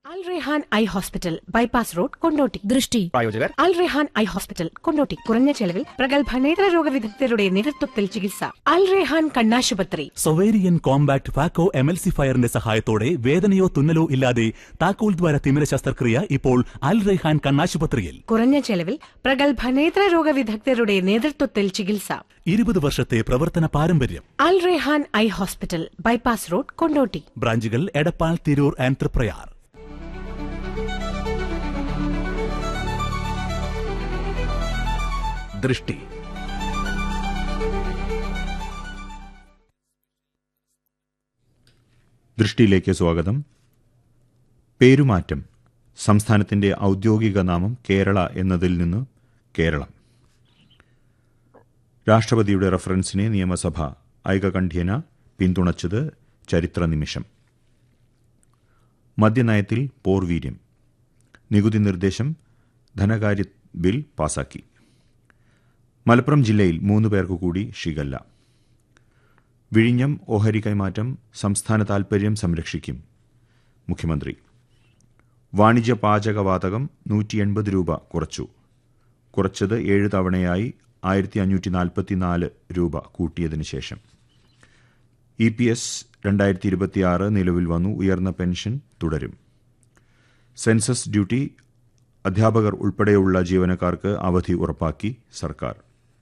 അൽ Rehan eye hospital bypass road Kondotty ദൃഷ്ടി പ്രായോജകർ Al Rehan eye hospital Kondotty കുറഞ്ഞ ചെലവിൽ പ്രഗത്ഭ നേത്രരോഗ വിദഗ്ധരുടെ നേതൃത്വത്തിൽ ചികിത്സ അൽ റെഹാൻ കണ്ണാശുപത്രി സൊവേരിയൻ കോമ്പാക്ട് ഫാക്കോ എമൽസിഫയറിന്റെ സഹായത്തോടെ വേദനയോ തുന്നലോ ഇല്ലാതെ താക്കോൽ ദ്വാര തിമിര ശസ്ത്രക്രിയ ഇപ്പോൾ അൽ റെഹാൻ കണ്ണാശുപത്രിയിൽ കുറഞ്ഞ ചെലവിൽ പ്രഗത്ഭ നേത്രരോഗ വിദഗ്ധരുടെ നേതൃത്വത്തിൽ ചികിത്സ ഇരുപത് വർഷത്തെ പ്രവർത്തന പാരമ്പര്യം Al Rehan eye hospital bypass road Kondotty ബ്രാഞ്ചുകൾ എടപ്പാൾ തിരൂർ ആൻഡ് തൃപ്രയാർ ദൃഷ്ടി ദൃഷ്ടിയിലേക്ക് സ്വാഗതം പേരുമാറ്റം സംസ്ഥാനത്തിന്റെ ഔദ്യോഗിക നാമം കേരള എന്നതിൽ നിന്ന് കേരളം രാഷ്ട്രപതിയുടെ റഫറൻസിനെ നിയമസഭ ഐകകണ്ഠ്യേന പിന്തുണച്ചത് ചരിത്ര നിമിഷം മദ്യനയത്തിൽ പോർവീര്യം നികുതി നിർദ്ദേശം ധനകാര്യ ബിൽ പാസാക്കി മലപ്പുറം ജില്ലയിൽ മൂന്ന് പേർക്കു കൂടി ഷിഗല്ല വിഴിഞ്ഞം ഓഹരി കൈമാറ്റം സംസ്ഥാന താൽപര്യം സംരക്ഷിക്കും മുഖ്യമന്ത്രി വാണിജ്യ പാചകവാതകം നൂറ്റി എൺപത് രൂപ കുറച്ചു കുറച്ചത് ഏഴ് തവണയായി ആയിരത്തി അഞ്ഞൂറ്റി നാൽപ്പത്തിനാല് രൂപ കൂട്ടിയതിനു ശേഷം ഇ പി എസ് രണ്ടായിരത്തി ഇരുപത്തിയാറ് നിലവിൽ വന്നു ഉയർന്ന പെൻഷൻ തുടരും സെൻസസ് ഡ്യൂട്ടി അധ്യാപകർ ഉൾപ്പെടെയുള്ള ജീവനക്കാർക്ക് അവധി ഉറപ്പാക്കി സർക്കാർ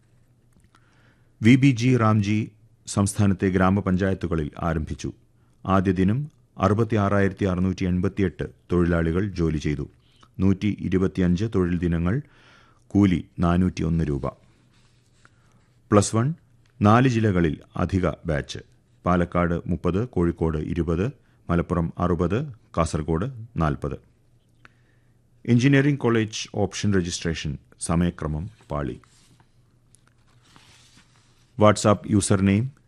വി ബി ജി റാംജി സംസ്ഥാനത്തെ ഗ്രാമപഞ്ചായത്തുകളിൽ ആരംഭിച്ചു ആദ്യ ദിനം അറുപത്തിയാറായിരത്തി അറുന്നൂറ്റി എൺപത്തിയെട്ട് തൊഴിലാളികൾ ജോലി ചെയ്തു നൂറ്റി ഇരുപത്തിയഞ്ച് തൊഴിൽ ദിനങ്ങൾ കൂലി നാനൂറ്റി ഒന്ന് രൂപ പ്ലസ് വൺ നാല് ജില്ലകളിൽ അധിക ബാച്ച് പാലക്കാട് മുപ്പത് കോഴിക്കോട് ഇരുപത് മലപ്പുറം അറുപത് കാസർഗോഡ് നാൽപ്പത് എഞ്ചിനീയറിംഗ് കോളേജ് ഓപ്ഷൻ രജിസ്ട്രേഷൻ സമയക്രമം പാളി വാട്സാപ്പ് യൂസർ നെയിം